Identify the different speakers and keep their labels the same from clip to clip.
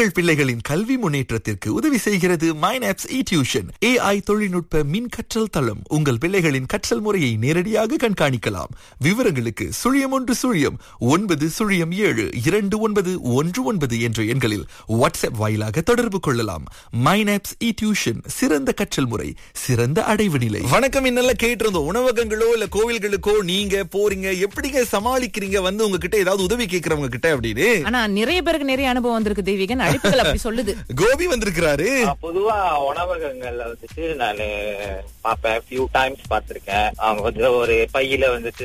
Speaker 1: உங்கள் பிள்ளைகளின் கல்வி முன்னேற்றத்திற்கு உதவி செய்கிறது மைனாப்ஸ் இ டியூஷன் ஏஐ தொழில்நுட்ப மின் கற்றல் தளம் உங்கள் பிள்ளைகளின் கற்றல் முறையை நேரடியாக கண்காணிக்கலாம் விவரங்களுக்கு சுழியம் ஒன்று சுழியம் ஒன்பது சுழியம் ஏழு இரண்டு ஒன்பது ஒன்று ஒன்பது என்ற எண்களில் வாட்ஸ்அப் வாயிலாக தொடர்பு கொள்ளலாம் மைனாப்ஸ் இ டியூஷன் சிறந்த கற்றல் முறை சிறந்த அடைவு நிலை வணக்கம் இன்னெல்லாம் கேட்டிருந்தோம் உணவகங்களோ இல்ல கோவில்களுக்கோ நீங்க போறீங்க எப்படிங்க சமாளிக்கிறீங்க வந்து உங்ககிட்ட ஏதாவது உதவி கேக்குறவங்க கிட்ட அப்படின்னு
Speaker 2: ஆனா நிறைய பேருக்கு நிறைய அனுபவம் வந்திருக்கு தெய்வீகன் அழைப்புகள் அப்படி சொல்லுது
Speaker 1: கோபி வந்திருக்கிறாரு
Speaker 3: ஆஹ் பொதுவா உணவகங்கள்ல வந்துட்டு நானு பாப்பேன் ஃபியூ டைம்ஸ் பார்த்திருக்கேன் அவங்க வந்து ஒரு பையில வந்துட்டு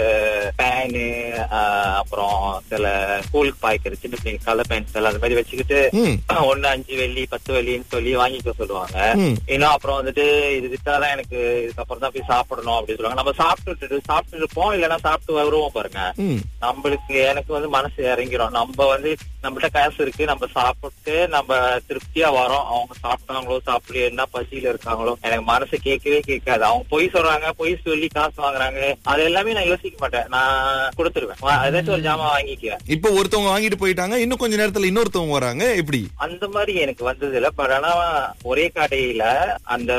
Speaker 3: பேனு அப்புறம் சில ஸ்கூலுக்கு பாய்க்கிற சின்ன பிள்ளைங்க கலர் பென்சில் அந்த மாதிரி வச்சுக்கிட்டு
Speaker 1: ம்.
Speaker 3: ஒண்ணு அஞ்சு வெள்ளி பத்து வெள்ளின்னு சொல்லி வாங்கிக்க சொல்லுவாங்க
Speaker 1: ம்.
Speaker 3: இன்னும் அப்புறம் வந்துட்டு இது வித்தாதான் எனக்கு இதுக்கப்புறம் தான் போய் சாப்பிடணும் அப்படின்னு சொல்லுவாங்க நம்ம சாப்பிட்டுட்டு சாப்பிட்டு இருப்போம் இல்லைன்னா சாப்பிட்டு வருவோம் பாருங்க
Speaker 1: ம்.
Speaker 3: நம்மளுக்கு எனக்கு வந்து மனசு இறங்கிரும் நம்ம வந்து நம்மகிட்ட காசு இருக்கு நம்ம சாப்பிட்டு நம்ம திருப்தியா வரோம் அவங்க சாப்பிட்டாங்களோ சாப்பிடலையோ என்ன பசியில இருக்காங்களோ எனக்கு மனசு கேட்கவே கேட்காது அவங்க பொய் சொல்றாங்க பொய் சொல்லி காசு வாங்குறாங்க அது எல்லாமே நான் யோசிக்க மாட்டேன் நான் கொடுத்துருவேன் வா- ஏதாச்சும் ஒரு ஜாமான் வாங்கிக்குவேன்
Speaker 1: இப்போ ஒருத்தவங்க வாங்கிட்டு போயிட்டாங்க இன்னும் கொஞ்ச நேரத்துல இன்னொருத்தவங்க வராங்க எப்படி
Speaker 3: அந்த மாதிரி எனக்கு வந்தது இல்ல பட் ஆனா ஒரே கடையில அந்த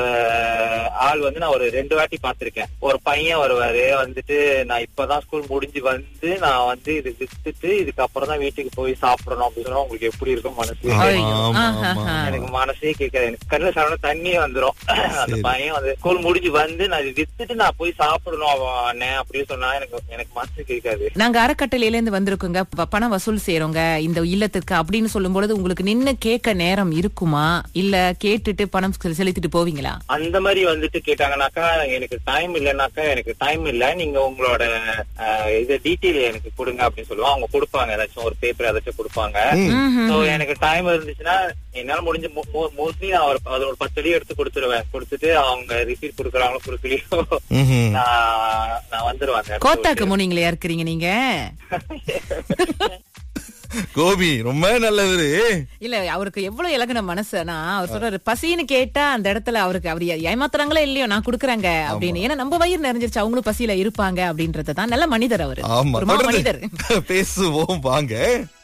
Speaker 3: ஆள் வந்து நான் ஒரு ரெண்டு வாட்டி பார்த்திருக்கேன் ஒரு பையன் வருவாரு வந்துட்டு நான் இப்பதான் ஸ்கூல் முடிஞ்சு வந்து நான் வந்து இது வித்துட்டு இதுக்கப்புறம் தான் வீட்டுக்கு போய் சாப்பிடணும் அப்படின்னு சொன்னா உங்களுக்கு எப்படி இருக்கும் மனசு
Speaker 2: ஐயோ.
Speaker 1: ஆமா,
Speaker 2: ஆஹா.
Speaker 1: ஆமா.
Speaker 3: எனக்கு மனசே கேட்காது எனக்கு கண்ணுல சாப்பிட தண்ணி வந்துரும் அந்த
Speaker 1: சரி.
Speaker 3: பையன் வந்து ஸ்கூல் முடிஞ்சு வந்து நான் இது வித்துட்டு நான் போய் சாப்பிடணும் அவன் அண்ணன் அப்படின்னு சொன்னா எனக்கு எனக்கு மனசு கேட்காது
Speaker 2: நாங்க அறக்கட்டளையில இருந்து வந்திருக்கோங்க ப- பணம் வசூல் செய்யறோங்க இந்த இல்லத்துக்கு அப்படின்னு சொல்லும் பொழுது உங்களுக்கு நின்னு கேட்க நேரம் இருக்குமா இல்ல கேட்டுட்டு பணம் செ- செலுத்திட்டு போவீங்களா
Speaker 3: அந்த மாதிரி வந்துட்டு கேட்டாங்கனாக்கா எனக்கு டைம் இல்லைனாக்கா எனக்கு டைம் இல்ல நீங்க உங்களோட அஹ், இது டீட்டெயில் எனக்கு கொடுங்க அப்படின்னு சொல்லுவாங்க அவங்க கொடுப்பாங்க ஏதாச்சும் ஒரு பேப்பர் ஏதாச்சும் கொடுப்பாங்க
Speaker 2: ம்ஹும்.
Speaker 3: சோ எனக்கு டைம் இருந்துச்சுன்னா என்னால முடிஞ்ச மோஸ்ட்லி நான் ஒரு அது ஒரு பத்து அடி எடுத்து கொடுத்துருவேன் கொடுத்துட்டு அவங்க ரிசீட் கொடுக்குறாங்களோ கொடுக்கலையோ
Speaker 1: ம்ஹும்.
Speaker 3: நான் நான் வந்துருவேன் அந்த இடத்துல
Speaker 2: கோத்தாக்கு முனிங்களா இருக்கிறீங்க நீங்க
Speaker 1: கோபி ரொம்ப நல்லவரு
Speaker 2: இல்ல அவருக்கு எவ்வளவு இலகுன மனசுனா அவர் சொல்றாரு பசின்னு கேட்டா அந்த இடத்துல அவருக்கு அவர் ஏமாத்துறாங்களோ இல்லையோ நான் குடுக்குறேங்க அப்படின்னு ஏன்னா நம்ம வயிறு நிறைஞ்சிருச்சு அவங்களும் பசியில இருப்பாங்க அப்படின்றதுதான் நல்ல மனிதர் அவரு
Speaker 1: ஆமா
Speaker 2: ஒரு மா மனிதர்
Speaker 1: தொடர்ந்து பேசுவோம் வாங்க